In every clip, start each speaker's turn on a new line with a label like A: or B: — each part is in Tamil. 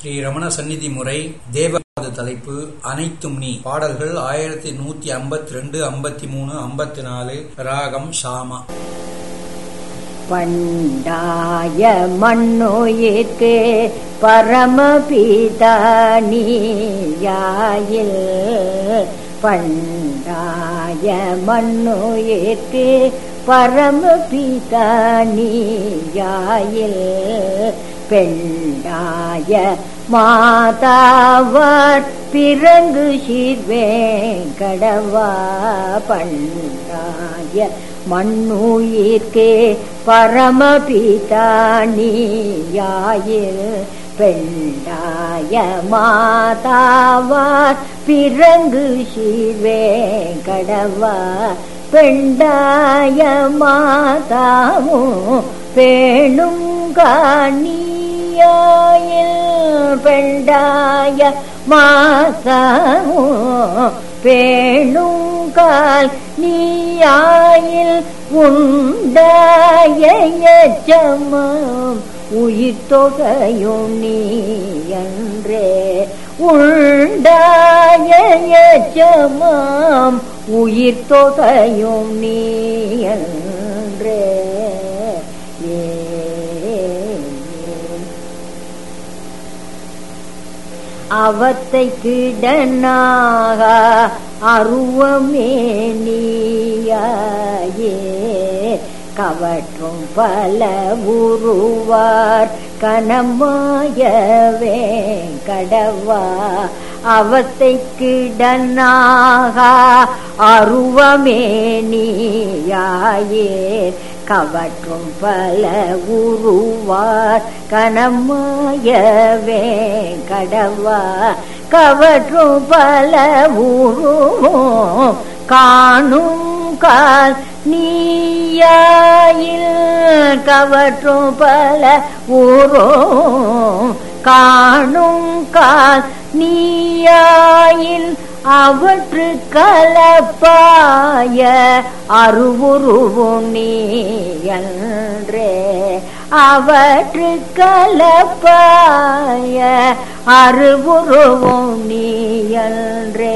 A: ஸ்ரீ ரமண சந்நிதி முறை தேவபாத தலைப்பு அனைத்தும் நீ பாடல்கள் ஆயிரத்தி நூத்தி ஐம்பத்தி ரெண்டு ஐம்பத்தி மூணு ஐம்பத்தி நாலு ராகம் ஷாமா
B: பண்டாய மண்ணுயிர்க்கு பரமபிதா நீயாயில் பண்டாய மண்ணுயிர்க்கு பரமபிதா நீயாயில் பெண்டாய மாதாவர் பிறங்கு சீர்வேங்கடவா பண்டாய மண்ணுயிர்க்கே பரமபிதா நீயாயில் பெண்டாய மாதாவார் பிறங்கு சீர்வேங்கடவா பெண்டாய மாதாவும் பேணும் காணியாயில் பெண்டாய மாதாவும் பேணுங்கால் நீயாயில் உண்டாய எச்சமம் உயிர் தொகையும் நீ என்றே உண்டாய எச்சமம் உயிர் தொகையும் நீ என்றே ஏ அவத்தை கிடனாக அருவமே நீயாயே கவற்றும் பல உருவார் கனமாயவே கடவா அவத்தை கிடனாக அருவமே நீயாயே கவற்றும் பல உருவார் கனமாயவே கடவா கவற்றும் பல உருவோம் காணும் கால் நீயாயில் கவற்றும் பல ஊரோம் காணும் கால் நீயாயில் அவற்று கலப்பாய அருவுருவும் நீ என்றே அவற்று கலப்பாய அருவுருவும் நீ என்றே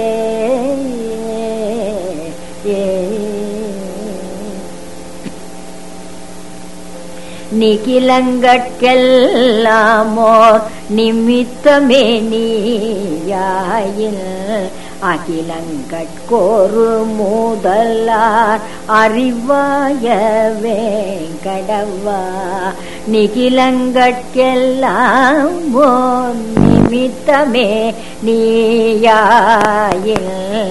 B: ஏ நிகிலங்கட்கெல்லாமோர் நிமித்தமே நீயாயில் அகிலங்கட்கோரு மூதலார் அறிவாய வேங்கடவா நிகிலங்கட்கெல்லாம் ஓர் நிமித்தமே நீயாயில்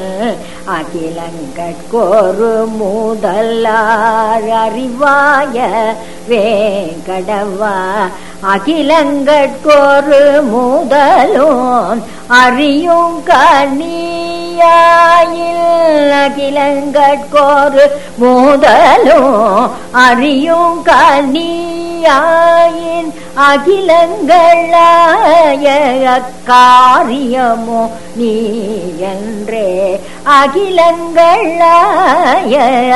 B: அகிலங்கட்கோரு மூதலார் அறிவாய வேங்கடவா அகிலங்கட்கோரு மூதலோன் அறியும் கண்ணியாயில் அகிலங்கட்கோரு மூதலும் அறியும் கண்ணியாயின் அகிலங்களாய காரியமோ நீ என்றே அகிலங்களாய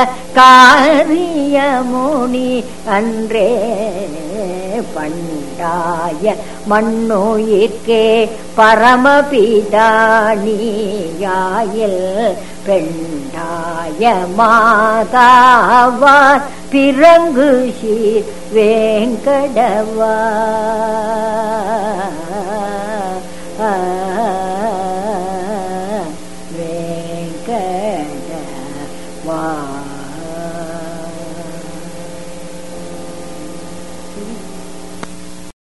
B: காரியமோ நீ அன்றே பண்டாய மண்ணுயிர்க்கே பரமபிதானியாயில் பெண்டாய மாதாவார் பிறங்கு சீர் வேங்கடவா வேங்கடவா